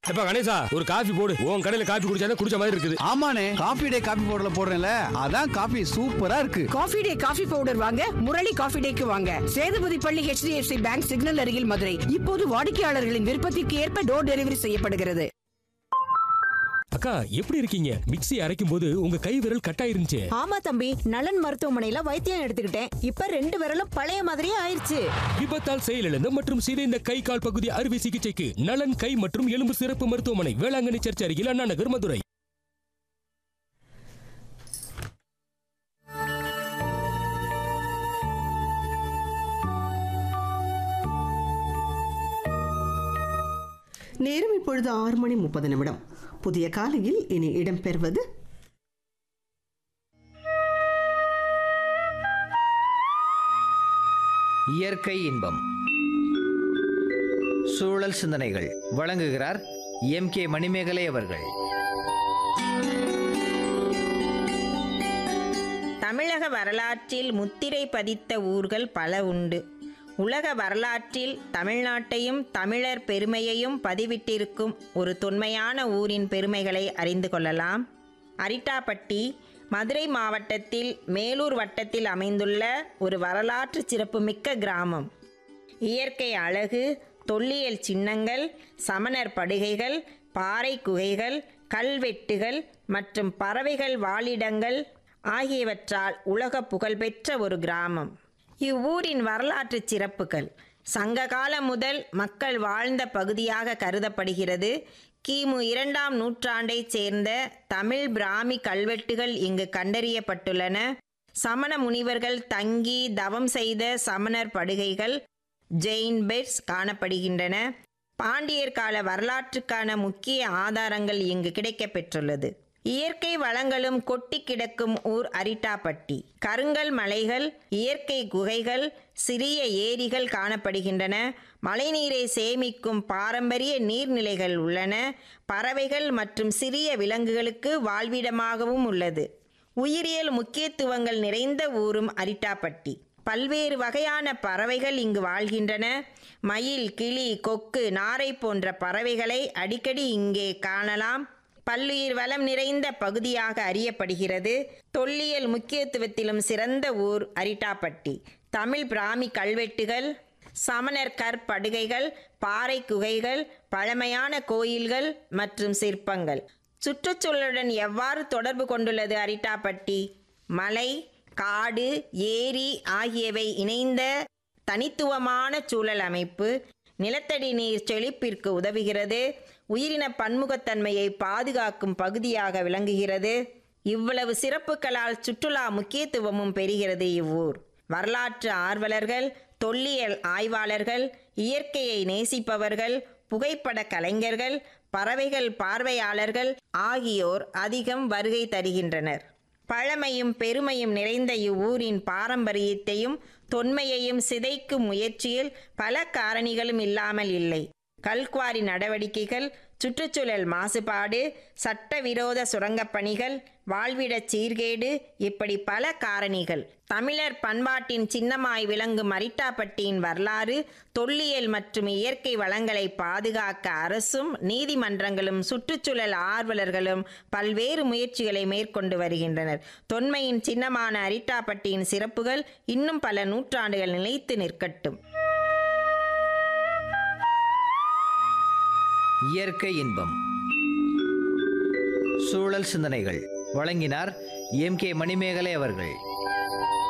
எப்ப கணேசா ஒரு காஃபி போடு உன் கடையில காஃபி குடிச்சாதான் குடிச்ச மாதிரி இருக்குது ஆமாண்ணே காபி டே காபி பவுடர்ல போடுறேன்ல அதான் காபி சூப்பரா இருக்கு காஃபி டே காஃபி பவுடர் வாங்க முரளி காஃபி டேக்கு வாங்க சேதுபதி பள்ளி HDFC பேங்க் சிக்னல் அருகில் மதுரை இப்போது வாடிக்கையாளர்களின் விருப்பத்திற்கு ஏற்ப டோர் டெலிவரி செய்யப்படுகிறது அக்கா எப்படி இருக்கீங்க மிக்ஸி அரைக்கும் போது உங்க கை விரல் கட்டாயிருந்துச்சு ஆமா தம்பி நலன் மருத்துவமனையில வைத்தியம் எடுத்துக்கிட்டேன் இப்ப ரெண்டு விரலும் பழைய மாதிரியே ஆயிருச்சு விபத்தால் செயலிழந்த மற்றும் சிதைந்த கை கால் பகுதி அறுவை சிகிச்சைக்கு நலன் கை மற்றும் எலும்பு சிறப்பு மருத்துவமனை வேளாங்கண்ணி சர்ச் அருகில் அண்ணா நகர் மதுரை நேரம் இப்பொழுது ஆறு மணி முப்பது நிமிடம் புதிய காலையில் இனி இடம்பெறுவது இயற்கை இன்பம் சூழல் சிந்தனைகள் வழங்குகிறார் எம் கே மணிமேகலை அவர்கள் தமிழக வரலாற்றில் முத்திரை பதித்த ஊர்கள் பல உண்டு உலக வரலாற்றில் தமிழ்நாட்டையும் தமிழர் பெருமையையும் பதிவிட்டிருக்கும் ஒரு தொன்மையான ஊரின் பெருமைகளை அறிந்து கொள்ளலாம் அரிட்டாப்பட்டி மதுரை மாவட்டத்தில் மேலூர் வட்டத்தில் அமைந்துள்ள ஒரு வரலாற்று சிறப்புமிக்க கிராமம் இயற்கை அழகு தொல்லியல் சின்னங்கள் சமணர் படுகைகள் பாறை குகைகள் கல்வெட்டுகள் மற்றும் பறவைகள் வாழிடங்கள் ஆகியவற்றால் உலக புகழ்பெற்ற ஒரு கிராமம் இவ்வூரின் வரலாற்று சிறப்புகள் சங்ககாலம் முதல் மக்கள் வாழ்ந்த பகுதியாக கருதப்படுகிறது கிமு இரண்டாம் நூற்றாண்டைச் சேர்ந்த தமிழ் பிராமி கல்வெட்டுகள் இங்கு கண்டறியப்பட்டுள்ளன சமண முனிவர்கள் தங்கி தவம் செய்த சமணர் படுகைகள் ஜெயின் பெட்ஸ் காணப்படுகின்றன பாண்டியர் கால வரலாற்றுக்கான முக்கிய ஆதாரங்கள் இங்கு கிடைக்கப்பெற்றுள்ளது இயற்கை வளங்களும் கொட்டி கிடக்கும் ஊர் அரிட்டாப்பட்டி கருங்கல் மலைகள் இயற்கை குகைகள் சிறிய ஏரிகள் காணப்படுகின்றன மழைநீரை சேமிக்கும் பாரம்பரிய நீர்நிலைகள் உள்ளன பறவைகள் மற்றும் சிறிய விலங்குகளுக்கு வாழ்விடமாகவும் உள்ளது உயிரியல் முக்கியத்துவங்கள் நிறைந்த ஊரும் அரிட்டாப்பட்டி பல்வேறு வகையான பறவைகள் இங்கு வாழ்கின்றன மயில் கிளி கொக்கு நாரை போன்ற பறவைகளை அடிக்கடி இங்கே காணலாம் பல்லுயிர் வளம் நிறைந்த பகுதியாக அறியப்படுகிறது தொல்லியல் முக்கியத்துவத்திலும் சிறந்த ஊர் அரிட்டாப்பட்டி தமிழ் பிராமி கல்வெட்டுகள் சமணர் கற்படுகைகள் பாறை குகைகள் பழமையான கோயில்கள் மற்றும் சிற்பங்கள் சுற்றுச்சூழலுடன் எவ்வாறு தொடர்பு கொண்டுள்ளது அரிட்டாப்பட்டி மலை காடு ஏரி ஆகியவை இணைந்த தனித்துவமான சூழல் அமைப்பு நிலத்தடி நீர் செழிப்பிற்கு உதவுகிறது உயிரின பன்முகத்தன்மையை பாதுகாக்கும் பகுதியாக விளங்குகிறது இவ்வளவு சிறப்புகளால் சுற்றுலா முக்கியத்துவமும் பெறுகிறது இவ்வூர் வரலாற்று ஆர்வலர்கள் தொல்லியல் ஆய்வாளர்கள் இயற்கையை நேசிப்பவர்கள் புகைப்பட கலைஞர்கள் பறவைகள் பார்வையாளர்கள் ஆகியோர் அதிகம் வருகை தருகின்றனர் பழமையும் பெருமையும் நிறைந்த இவ்வூரின் பாரம்பரியத்தையும் தொன்மையையும் சிதைக்கும் முயற்சியில் பல காரணிகளும் இல்லாமல் இல்லை கல்குவாரி நடவடிக்கைகள் சுற்றுச்சூழல் மாசுபாடு சட்டவிரோத சுரங்கப் பணிகள் வாழ்விடச் சீர்கேடு இப்படி பல காரணிகள் தமிழர் பண்பாட்டின் சின்னமாய் விளங்கும் அரிட்டாப்பட்டியின் வரலாறு தொல்லியல் மற்றும் இயற்கை வளங்களை பாதுகாக்க அரசும் நீதிமன்றங்களும் சுற்றுச்சூழல் ஆர்வலர்களும் பல்வேறு முயற்சிகளை மேற்கொண்டு வருகின்றனர் தொன்மையின் சின்னமான அரிட்டாப்பட்டியின் சிறப்புகள் இன்னும் பல நூற்றாண்டுகள் நிலைத்து நிற்கட்டும் இயற்கை இன்பம் சூழல் சிந்தனைகள் வழங்கினார் எம் கே மணிமேகலை அவர்கள்